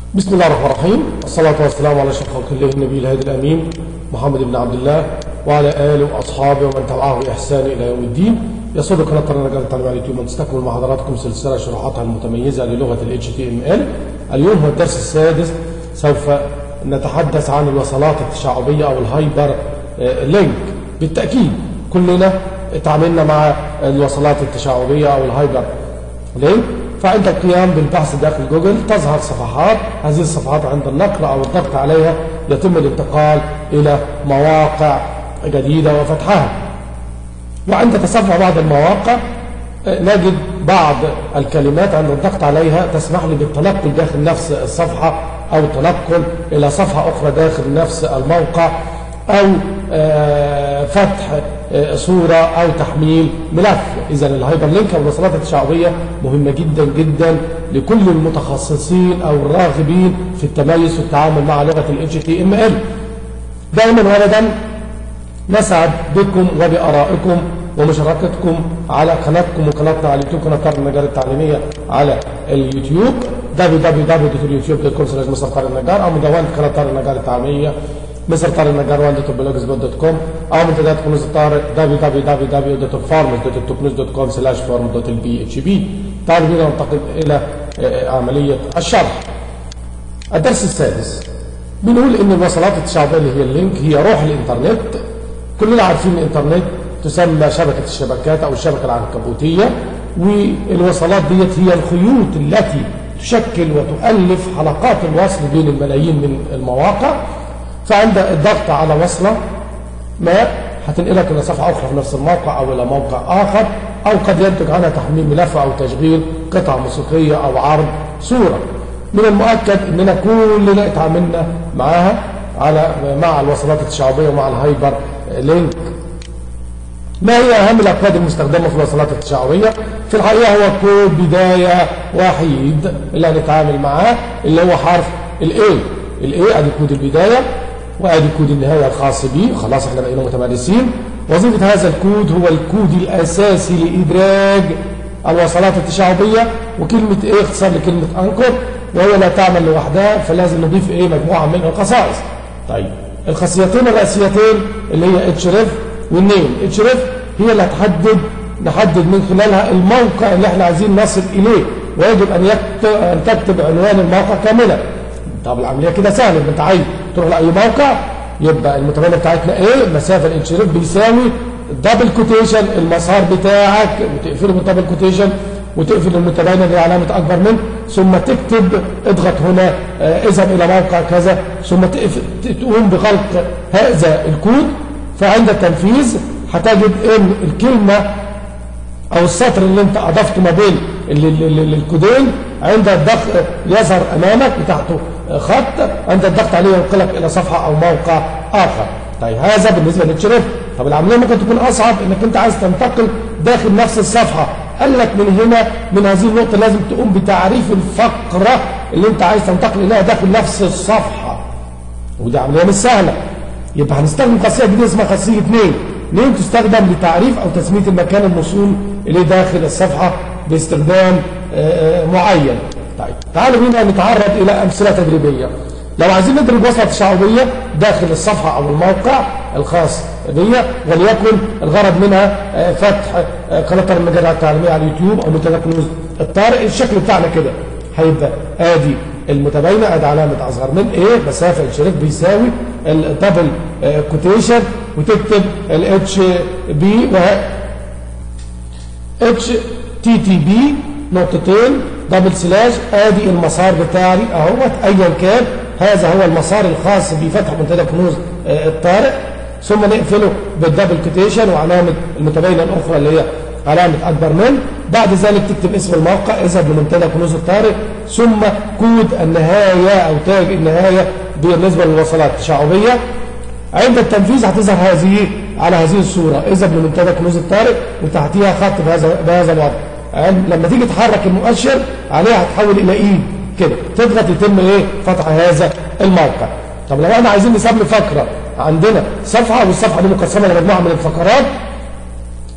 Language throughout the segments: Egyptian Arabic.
بسم الله الرحمن الرحيم الصلاة والسلام على أشرف خلق الله النبي الهادي الأمين محمد بن عبد الله وعلى آله وأصحابه ومن تبعه بإحسان إلى يوم الدين يسر قناة الرجال التعليم على اليوتيوب أن تستكمل مع حضراتكم سلسلة شروحاتها المتميزة للغة ال HTML اليوم هو الدرس السادس سوف نتحدث عن الوصلات التشعبية أو الهايبر لينك بالتأكيد كلنا اتعاملنا مع الوصلات التشعبية أو الهايبر لينك فعند القيام بالبحث داخل جوجل تظهر صفحات هذه الصفحات عند النقر أو الضغط عليها يتم الانتقال إلى مواقع جديدة وفتحها وعند تصفح بعض المواقع نجد بعض الكلمات عند الضغط عليها تسمح لي بالتنقل داخل نفس الصفحة أو التنقل إلى صفحة أخرى داخل نفس الموقع أو فتح صورة أو تحميل ملف إذا الهايبر لينك أو الوصلات التشعبية مهمة جدا جدا لكل المتخصصين أو الراغبين في التميز في التعامل مع لغة ال HTML دائما وابدا نسعد بكم وبآرائكم ومشاركتكم على قناتكم وقناتنا على اليوتيوب قناة طارق النجار التعليمية على اليوتيوب www.youtube.com مصر طارق النجار أو مدونة قناة طارق النجار التعليمية مصر طارق النجار وان.blogsblog.com أو منتديات كنوز الطارق www.farmers.topnews.com slash farm.lphb تعالوا بنا ننتقل إلى عملية الشرح الدرس السادس بنقول إن الوصلات التشعبية اللي هي اللينك هي روح الإنترنت كلنا عارفين الإنترنت تسمى شبكة الشبكات أو الشبكة العنكبوتية والوصلات ديت هي الخيوط التي تشكل وتؤلف حلقات الوصل بين الملايين من المواقع فعند الضغط على وصلة ما هتنقلك إلى صفحة أخرى في نفس الموقع أو إلى موقع آخر أو قد ينتج عنها تحميل ملف أو تشغيل قطعة موسيقية أو عرض صورة من المؤكد أننا كلنا اتعاملنا معاها على مع الوصلات التشعبية ومع الهايبر لينك ما هي أهم الأكواد المستخدمة في الوصلات التشعبية في الحقيقة هو كود بداية وحيد اللي هنتعامل معاه اللي هو حرف الاي الاي ادي كود البداية وادي كود النهاية الخاص بيه خلاص احنا بقينا متمارسين وظيفة هذا الكود هو الكود الأساسي لإدراج الوصلات التشعبية وكلمة ايه اختصار لكلمة أنكر وهي لا تعمل لوحدها فلازم نضيف ايه مجموعة من الخصائص طيب الخاصيتين الرئيسيتين اللي هي اتشرف والنيم اتشرف هي اللي هتحدد نحدد من خلالها الموقع اللي احنا عايزين نصل اليه ويجب ان, يكتب أن تكتب عنوان الموقع كاملا طب العمليه كده سهله انت عايز تروح لاي موقع يبقى المتبادل بتاعتنا ايه المسافه الانشراف بيساوي دبل كوتيشن المسار بتاعك وتقفله بالدبل كوتيشن وتقفل المتباين اللي علامة أكبر منه ثم تكتب اضغط هنا اذهب إلى موقع كذا ثم تقوم بغلق هذا الكود فعند التنفيذ هتجد ان الكلمة او السطر اللي انت اضفته ما بين الكودين عند الضغط يظهر امامك وتحته خط عند الضغط عليه ينقلك الى صفحة او موقع اخر طيب هذا بالنسبة للشريف طب العملية ممكن تكون اصعب انك انت عايز تنتقل داخل نفس الصفحة قال لك من هنا من هذه النقطة لازم تقوم بتعريف الفقرة اللي انت عايز تنتقل اليها داخل نفس الصفحة ودي عملية مش سهلة يبقى هنستخدم خاصية جديدة اسمها خاصية اثنين اثنين تستخدم لتعريف او تسمية المكان الوصول اليه داخل الصفحة باستخدام معين طيب تعالوا بينا نتعرض الى امثلة تدريبية لو عايزين ندرب وصلة تشعبية داخل الصفحة او الموقع الخاص بيا وليكن الغرض منها فتح قناة المجال التعليمية على اليوتيوب او منتدى كنوز الطارئ الشكل بتاعنا كده هيبقى ادي المتباينة ادي علامة اصغر من ايه مسافة الشريك بيساوي الدبل كوتيشن وتكتب الاتش بي وه اتش تي تي بي نقطتين دبل سلاش ادي المسار بتاعي اهوت ايا كان هذا هو المسار الخاص بفتح منتدى كنوز الطارئ ثم نقفله بالدبل كوتيشن وعلامة المتباينة الأخرى اللي هي علامة أكبر من بعد ذلك تكتب اسم الموقع اذهب لمنتدى كنوز الطارئ ثم كود النهاية أو تاج النهاية بالنسبة للوصلات التشعبية عند التنفيذ هتظهر هذه على هذه الصورة اذهب لمنتدى كنوز الطارئ وتحتيها خط بهذا بهذا الوضع لما تيجي تحرك المؤشر عليها هتحول إلى إيد كده تضغط يتم إيه فتح هذا الموقع طب لو احنا عايزين نسمي فقرة عندنا صفحة والصفحة دي مقسمة لمجموعة من الفقرات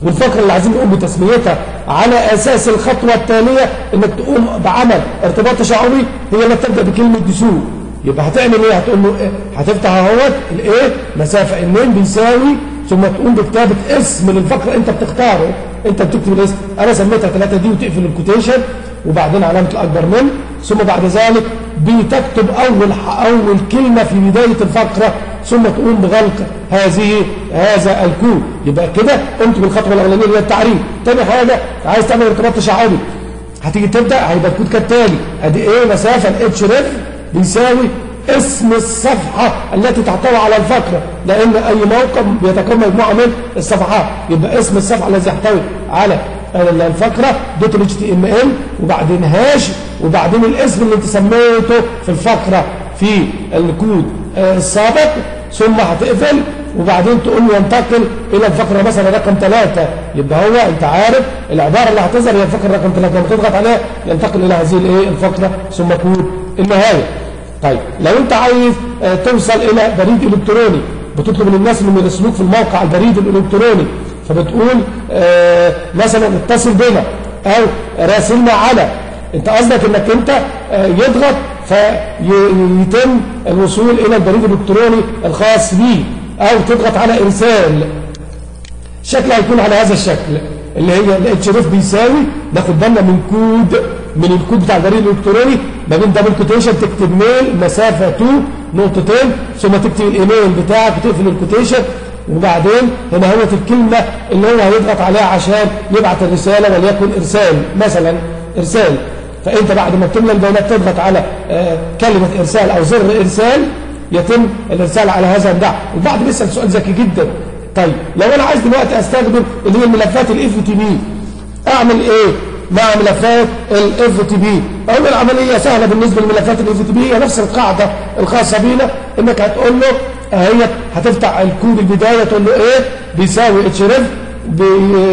والفقرة اللي عايزين نقوم بتسميتها على أساس الخطوة الثانية إنك تقوم بعمل ارتباط تشعبي هي اللي تبدأ بكلمة دسوق يبقى هتعمل ايه هتقول له إيه؟ هتفتح اهوت الايه مسافة النين بيساوي ثم تقوم بكتابة اسم للفقرة انت بتختاره انت بتكتب الاسم انا سميتها 3 دي وتقفل الكوتيشن وبعدين علامة الاكبر من ثم بعد ذلك بتكتب اول اول كلمة في بداية الفقرة ثم تقوم بغلق هذه هذا الكود يبقى كده قمت بالخطوة الاولانية اللي هي التعريف تاني حاجة عايز تعمل ارتباط تشعبي هتيجي تبدأ هيبقى الكود كالتالي ادي ايه مسافة الاتش ريف بيساوي اسم الصفحة التي تحتوي على الفقرة لأن أي موقع بيتكون مجموعة من الصفحات يبقى اسم الصفحة الذي يحتوي على الفقرة دوت اتش تي ام ال وبعدين هاش وبعدين الاسم اللي انت سميته في الفقرة في الكود السابق ثم هتقفل وبعدين تقول له ينتقل الى الفقره مثلا رقم ثلاثة يبقى هو انت عارف العباره اللي هتظهر هي الفقره رقم ثلاثة لما تضغط عليها ينتقل الى هذه الايه الفقره ثم كود النهايه طيب لو انت عايز توصل الى بريد الكتروني بتطلب من الناس انهم يرسلوك في الموقع البريد الالكتروني فبتقول آه مثلا اتصل بنا او راسلنا على انت قصدك انك انت آه يضغط فيتم الوصول الى البريد الالكتروني الخاص به او تضغط على ارسال شكل هيكون على هذا الشكل اللي هي الاتش اف بيساوي ناخد بالنا من كود من الكود بتاع البريد الالكتروني ما بين دبل كوتيشن تكتب ميل مسافه 2 نقطتين ثم تكتب الايميل بتاعك وتقفل الكوتيشن وبعدين هنا هو الكلمه اللي هو هيضغط عليها عشان يبعت الرساله وليكن ارسال مثلا ارسال فانت بعد ما تملى البيانات تضغط على آه كلمه ارسال او زر ارسال يتم الارسال على هذا الدعم البعض بيسال سؤال ذكي جدا طيب لو انا عايز دلوقتي استخدم اللي هي الملفات الاف تي بي اعمل ايه مع ملفات الاف تي بي اول العمليه سهله بالنسبه لملفات الاف تي بي هي نفس القاعده الخاصه بينا انك هتقول له هي هتفتح الكود البدايه تقول له ايه بيساوي اتش ريف بي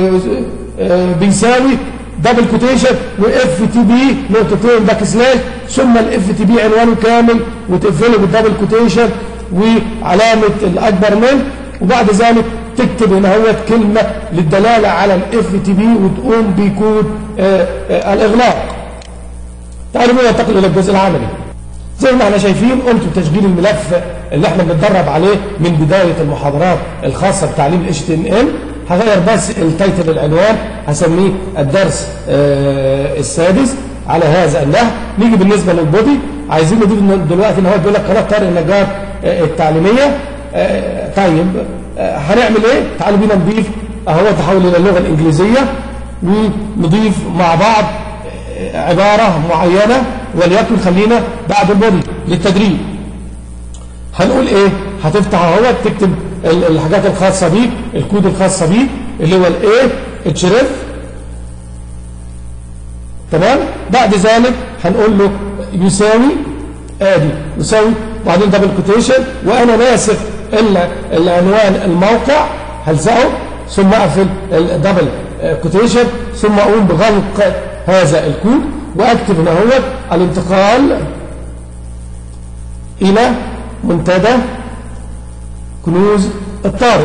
بيساوي دبل كوتيشن واف تي بي نقطتين باك سلاش ثم الاف تي بي عنوانه كامل وتقفله بالدبل كوتيشن وعلامه الاكبر من وبعد ذلك تكتب هنا هو كلمة للدلالة على الاف تي بي وتقوم بكود آآ آآ الاغلاق تعالوا بقى ننتقل الى الجزء العملي زي ما احنا شايفين قمت بتشغيل الملف اللي احنا بنتدرب عليه من بداية المحاضرات الخاصة بتعليم ال HTML هغير بس التايتل العنوان هسميه الدرس السادس على هذا النحو نيجي بالنسبة للبودي عايزين نضيف دلوقتي ان هو بيقول لك قناة طارق النجار التعليمية طيب هنعمل ايه تعالوا بينا نضيف اهو تحول الى اللغه الانجليزيه ونضيف مع بعض عباره معينه وليكن خلينا بعد البودي للتدريب هنقول ايه هتفتح اهو تكتب الحاجات الخاصه بيك الكود الخاصه بيك اللي هو الايه اتشرف تمام بعد ذلك هنقول له يساوي ادي يساوي بعدين دبل كوتيشن وانا ناسخ الا العنوان الموقع هلزقه ثم اقفل الدبل كوتيشن ثم اقوم بغلق هذا الكود واكتب هنا هو الانتقال الى منتدى كنوز الطارق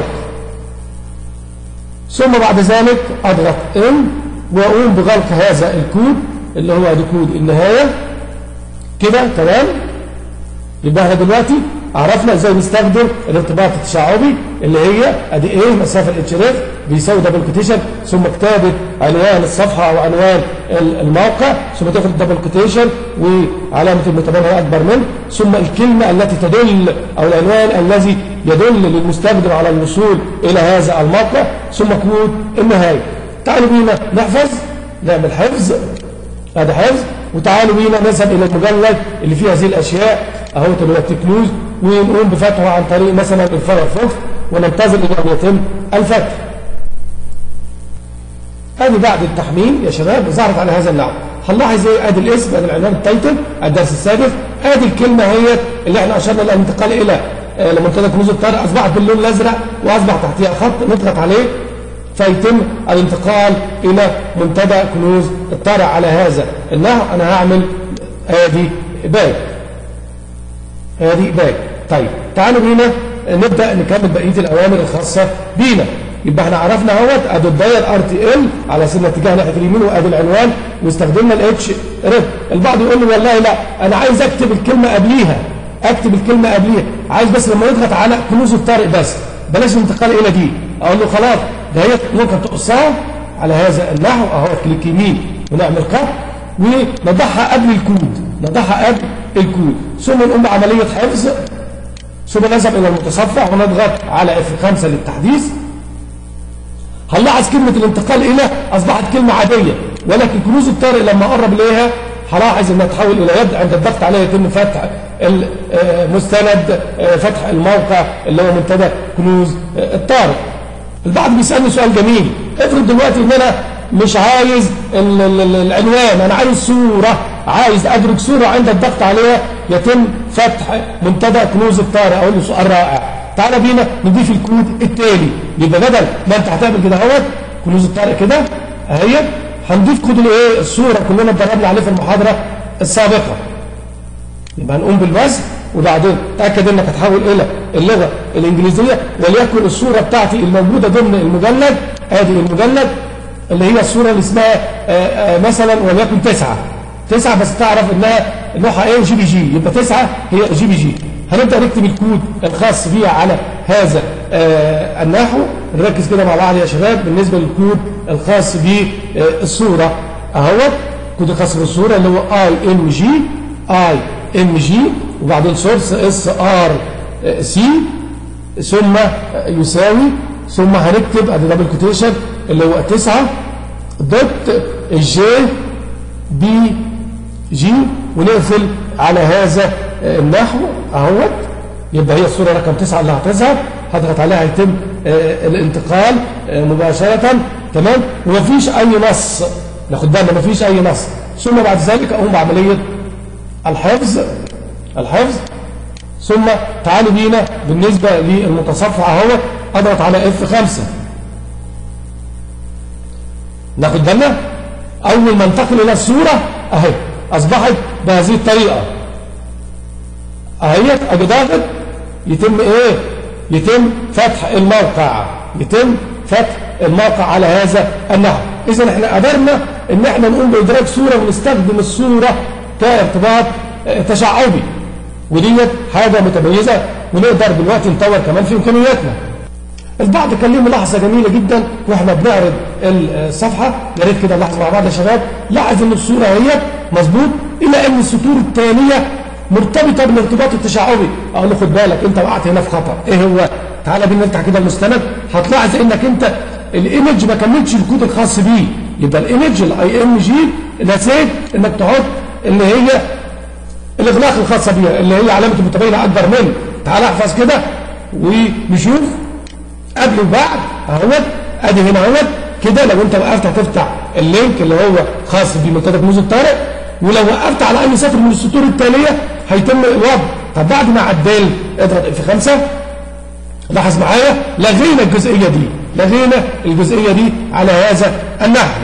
ثم بعد ذلك اضغط ان واقوم بغلق هذا الكود اللي هو كود النهايه كده تمام يبقى احنا دلوقتي عرفنا ازاي نستخدم الارتباط التشعبي اللي هي ادي ايه مسافه الاتش اف بيساوي دبل كوتيشن ثم كتابه عنوان الصفحه او عنوان الموقع ثم تاخد الدبل كوتيشن وعلامه المتبادل اكبر منه ثم الكلمه التي تدل او العنوان الذي يدل للمستخدم على الوصول الى هذا الموقع ثم كود النهايه تعالوا بينا نحفظ نعمل حفظ هذا حفظ وتعالوا بينا نذهب الى المجلد اللي فيه هذه الاشياء اهو اللي هو التكنوز ونقوم بفتحه عن طريق مثلا الفايرفوكس وننتظر الى ان يتم الفتح ادي بعد التحميل يا شباب ظهرت على هذا النحو هنلاحظ ايه ادي الاسم ادي العنوان التايتل الدرس السادس ادي الكلمه هي اللي احنا اشرنا للانتقال الى لمنتدى كنوز الطارق اصبحت باللون الازرق واصبح تحتها خط نضغط عليه فيتم الانتقال الى منتدى كنوز الطارق على هذا النحو انا هعمل ادي باك ادي باك طيب تعالوا بينا نبدا نكمل بقيه الاوامر الخاصه بينا يبقى احنا عرفنا اهوت ادي الداير ار تي ال على سن الاتجاه ناحيه اليمين وادي العنوان واستخدمنا الاتش ريد البعض يقول لي والله لا انا عايز اكتب الكلمه قبليها اكتب الكلمه قبليها عايز بس لما يضغط على كنوز الطارق بس بلاش الانتقال الى دي اقول له خلاص ده هي ممكن تقصها على هذا النحو اهو كليك يمين ونعمل قط ونضعها قبل الكود نضعها قبل الكود ثم نقوم بعمليه حفظ ثم نذهب الى المتصفح ونضغط على اف 5 للتحديث هنلاحظ كلمة الانتقال إلى أصبحت كلمة عادية ولكن كنوز الطارئ لما قرب إليها هلاحظ انها تحول الى يد عند الضغط عليها يتم فتح المستند فتح الموقع اللي هو منتدى كنوز الطارئ البعض بيسالني سؤال جميل افرض دلوقتي ان انا مش عايز العنوان انا عايز صوره عايز ادرك صوره عند الضغط عليها يتم فتح منتدى كنوز الطارئ اقول له سؤال رائع تعالى بينا نضيف الكود التالي يبقى بدل ما انت هتعمل كده اهوت كنوز الطارئ كده اهي هنضيف كود الايه الصوره كلنا اتدربنا عليه في المحاضره السابقه يبقى هنقوم بالوزن وبعدين تاكد انك هتحول الى اللغه الانجليزيه وليكن الصوره بتاعتي الموجوده ضمن المجلد ادي المجلد اللي هي الصوره اللي اسمها آآ آآ مثلا وليكن تسعه تسعه بس تعرف انها نوعها ايه جي بي جي يبقى تسعه هي جي بي جي هنبدا نكتب الكود الخاص بيها على هذا النحو نركز كده مع بعض يا شباب بالنسبه للكود الخاص بالصوره اهوت كود الخاص بالصوره اللي هو اي ام جي اي ام جي وبعدين سورس اس ار سي ثم يساوي ثم هنكتب ادي دبل كوتيشن اللي هو 9 دوت جي بي جي ونقفل على هذا النحو اهوت يبقى هي الصوره رقم 9 اللي هتظهر هضغط عليها هيتم الانتقال مباشره تمام ومفيش اي نص ناخد بالنا مفيش اي نص ثم بعد ذلك اقوم بعمليه الحفظ الحفظ ثم تعالوا بينا بالنسبة للمتصفح اهو اضغط على اف 5 ناخد بالنا اول ما انتقل الى الصورة اهي اصبحت بهذه الطريقة اهيت اجي ضاغط يتم ايه يتم فتح الموقع يتم فتح الموقع على هذا النحو اذا احنا قدرنا ان احنا نقوم بادراك صورة ونستخدم الصورة كارتباط تشعبي وديت حاجة متميزة ونقدر دلوقتي نطور كمان في إمكانياتنا البعض كان ليه ملاحظة جميلة جدا واحنا بنعرض الصفحة يا ريت كده نلاحظ مع بعض يا شباب لاحظ ان الصورة هي مظبوط إلا ان السطور الثانية مرتبطة بالارتباط التشعبي اقول له خد بالك انت وقعت هنا في خطأ ايه هو تعالى بينا نفتح كده المستند هتلاحظ انك انت الايمج ما كملتش الكود الخاص بيه يبقى الايمج الاي ام جي نسيت انك تحط اللي هي الاغلاق الخاصه بيها اللي هي علامه المتباينه اكبر من تعال احفظ كده ونشوف قبل وبعد اهوت ادي هنا اهوت كده لو انت وقفت هتفتح اللينك اللي هو خاص بمنتدى كنوز الطارق ولو وقفت على اي سطر من السطور التاليه هيتم الوضع طب بعد ما عدل اضغط اف 5 لاحظ معايا لغينا الجزئيه دي لغينا الجزئيه دي على هذا النحو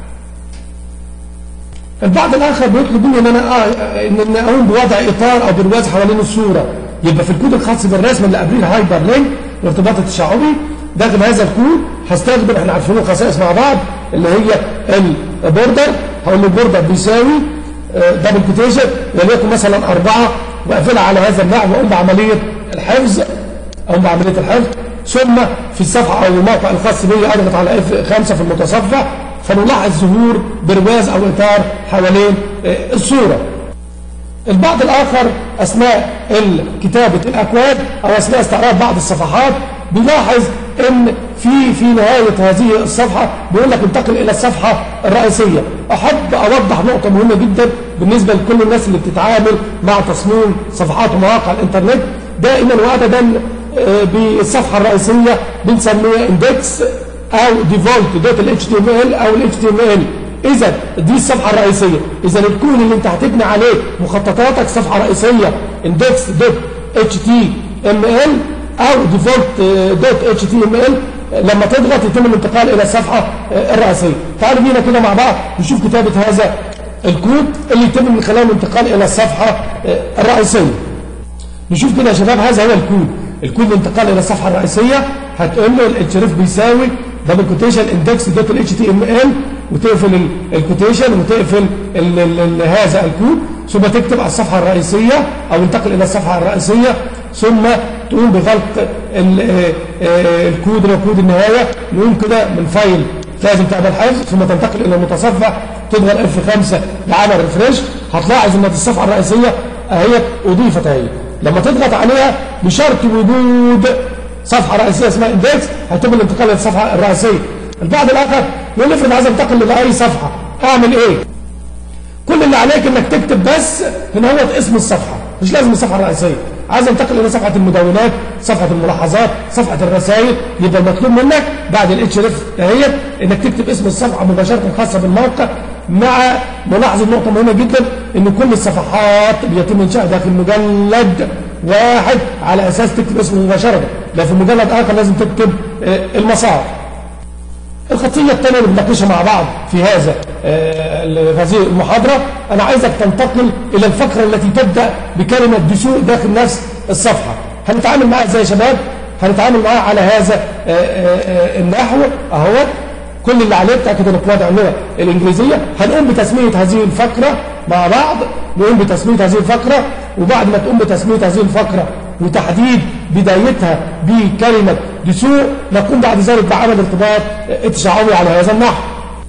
البعض الاخر بيطلب مني ان انا آه ان انا اقوم بوضع اطار او برواز حوالين الصوره يبقى في الكود الخاص بالرسم اللي قبليه الهايبر لينك الارتباط التشعبي داخل هذا الكود هستخدم احنا عارفين الخصائص مع بعض اللي هي البوردر هقول له البوردر بيساوي دبل كوتيشن وليكن مثلا اربعه واقفلها على هذا النحو واقوم بعمليه الحفظ اقوم بعمليه الحفظ ثم في الصفحه او الموقع الخاص بي اضغط على اف 5 في المتصفح فنلاحظ ظهور برواز او اطار حوالين الصوره البعض الاخر اثناء كتابه الاكواد او اثناء استعراض بعض الصفحات بيلاحظ ان في في نهايه هذه الصفحه بيقول لك انتقل الى الصفحه الرئيسيه احب اوضح نقطه مهمه جدا بالنسبه لكل الناس اللي بتتعامل مع تصميم صفحات ومواقع الانترنت دائما وابدا بالصفحه الرئيسيه بنسميها اندكس او ديفولت دوت الاتش تي ام ال او الاتش تي ام ال اذا دي الصفحه الرئيسيه اذا الكون اللي انت هتبني عليه مخططاتك صفحه رئيسيه اندكس دوت اتش تي ام ال او ديفولت دوت اتش تي ام ال لما تضغط يتم الانتقال الى الصفحه الرئيسيه تعالوا بينا كده مع بعض نشوف كتابه هذا الكود اللي يتم من خلاله الانتقال الى الصفحه الرئيسيه نشوف كده يا شباب هذا هو الكود الكود الانتقال الى الصفحه الرئيسيه هتقول له الاتشريف بيساوي دبل كوتيشن اندكس دوت الاتش تي ام ال وتقفل الكوتيشن وتقفل ال ال ال هذا الكود ثم تكتب على الصفحه الرئيسيه او انتقل الى الصفحه الرئيسيه ثم تقوم بغلق الكود اللي هو كود النهايه نقوم كده من فايل لازم تعمل حفظ ثم تنتقل الى المتصفح تضغط اف 5 لعمل ريفريش هتلاحظ ان الصفحه الرئيسيه اهي اضيفت اهي لما تضغط عليها بشرط وجود صفحه رئيسيه اسمها اندكس هيتم الانتقال للصفحه الرئيسيه البعض الاخر يقول افرض عايز انتقل لاي صفحه اعمل ايه كل اللي عليك انك تكتب بس هنا هو اسم الصفحه مش لازم الصفحه الرئيسيه عايز انتقل الى صفحه المدونات صفحه الملاحظات صفحه الرسائل يبقى المطلوب منك بعد الاتش اف دهيت انك تكتب اسم الصفحه مباشره خاصه بالموقع مع ملاحظه نقطه مهمه جدا ان كل الصفحات بيتم انشائها داخل مجلد واحد على اساس تكتب اسمه مباشره لا في مجلد اخر لازم تكتب المسار الخطية الثانية اللي بنناقشها مع بعض في هذا هذه المحاضرة أنا عايزك تنتقل إلى الفقرة التي تبدأ بكلمة دسوق داخل نفس الصفحة هنتعامل معاها ازاي يا شباب هنتعامل معاها على هذا النحو أهوت كل اللي عليك تأكد انك واضع اللغة الإنجليزية هنقوم بتسمية هذه الفقرة مع بعض نقوم بتسمية هذه الفقرة وبعد ما تقوم بتسمية هذه الفقرة وتحديد بدايتها بكلمة دسوق نقوم بعد ذلك بعمل ارتباط التشعبي على هذا النحو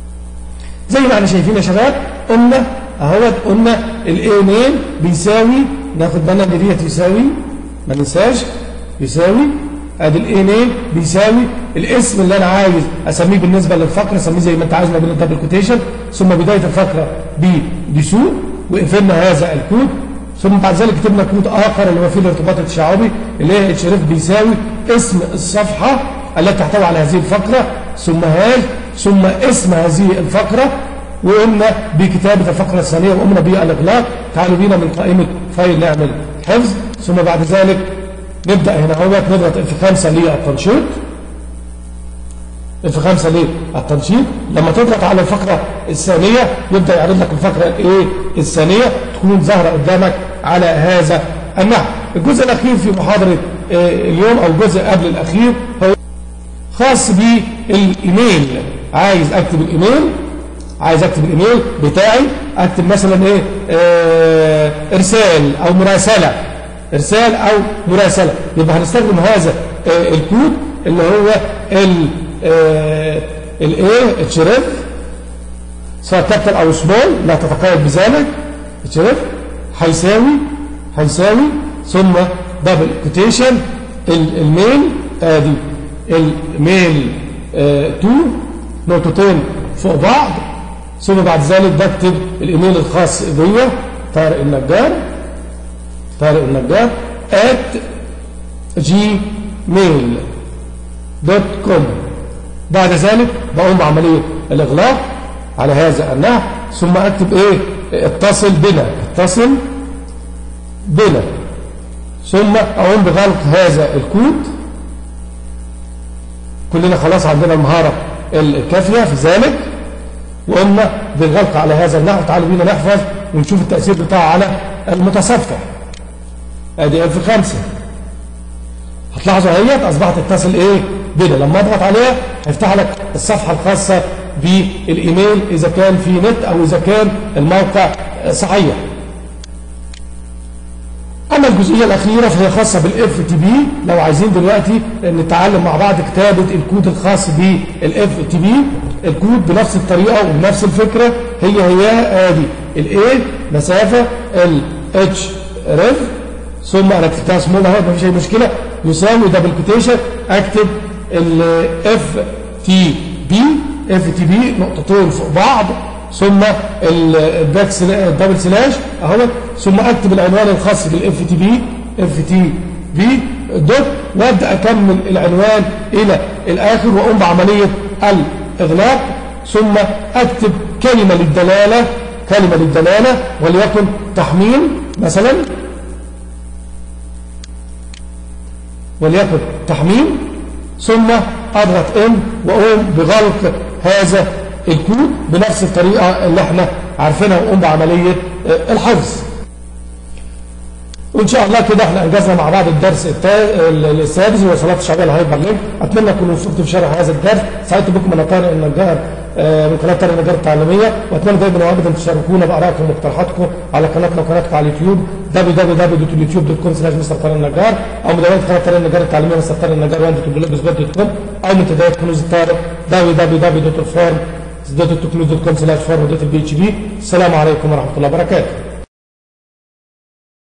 زي ما احنا شايفين يا شباب قلنا اهوت قلنا الاي نيم بيساوي ناخد بالنا ان ديت يساوي ما ننساش يساوي ادي الاي نيم بيساوي الاسم اللي انا عايز اسميه بالنسبه للفقره اسميه زي ما انت عايز ما بين الدبل كوتيشن ثم بدايه الفقره بدسوق وقفلنا هذا الكود ثم بعد ذلك كتبنا كود اخر اللي هو فيه الارتباط التشعبي اللي هي اتش بيساوي اسم الصفحه التي تحتوي على هذه الفقره ثم هاش ثم اسم هذه الفقره وقمنا بكتابه الفقره الثانيه وقمنا بالاغلاق تعالوا بينا من قائمه فايل نعمل حفظ ثم بعد ذلك نبدا هنا اهوت نضغط اف 5 للتنشيط اف 5 للتنشيط لما تضغط على الفقره الثانيه يبدا يعرض لك الفقره الايه الثانيه تكون ظاهره قدامك على هذا النحو الجزء الاخير في محاضره اليوم او الجزء قبل الاخير هو خاص بالايميل عايز اكتب الايميل عايز اكتب الايميل بتاعي اكتب مثلا ايه اه ارسال او مراسله ارسال او مراسله يبقى هنستخدم هذا اه الكود اللي هو ال الايه اتشرف سواء كابيتال او سمول لا تتقيد بذلك اتشرف هيساوي هيساوي ثم دبل كوتيشن الميل ادي الميل 2 نقطتين فوق بعض ثم بعد ذلك بكتب الايميل الخاص بيا طارق النجار طارق النجار at gmail دوت كوم بعد ذلك بقوم بعملية الإغلاق على هذا النحو ثم أكتب إيه اتصل بنا اتصل بنا ثم أقوم بغلق هذا الكود كلنا خلاص عندنا المهارة الكافية في ذلك وقمنا بالغلق على هذا النحو تعالوا بينا نحفظ ونشوف التأثير بتاعه على المتصفح ادي اف 5 هتلاحظوا اهيت اصبحت تتصل ايه بنا لما اضغط عليها هيفتح لك الصفحه الخاصه بالايميل اذا كان في نت او اذا كان الموقع صحيح اما الجزئيه الاخيره فهي خاصه بالاف تي بي لو عايزين دلوقتي نتعلم مع بعض كتابه الكود الخاص بالاف تي بي الكود بنفس الطريقه وبنفس الفكره هي هي ادي الاي مسافه الاتش ريف ثم انا كتبتها سمول اهو مفيش اي مشكله يساوي دبل كوتيشن اكتب الاف تي بي اف تي بي نقطتين فوق بعض ثم الباك الدبل سلاش اهو ثم اكتب العنوان الخاص بالاف تي بي اف تي بي دوت وابدا اكمل العنوان الى الاخر واقوم بعمليه الاغلاق ثم اكتب كلمه للدلاله كلمه للدلاله وليكن تحميل مثلا وليكن تحميل ثم اضغط ان واقوم بغلق هذا الكود بنفس الطريقه اللي احنا عارفينها واقوم بعمليه الحفظ وان شاء الله كده احنا انجزنا مع بعض الدرس التا- ال- السادس الوصلات الشعبيه الهايبر لينك اتمنى اكون وفقت في شرح هذا الدرس سعدت بكم انا طارق النجار آه، من قناه طارق النجار التعليميه واتمنى دايما وابدا تشاركونا بارائكم ومقترحاتكم على قناتنا وقناتكم على اليوتيوب www.youtube.com slash مستر طارق النجار او مدونة قناه طارق النجار التعليميه مستر طارق النجار وانت كوم او منتديات كنوز الطارق www.farm.com slash farm.bhb السلام عليكم ورحمه الله وبركاته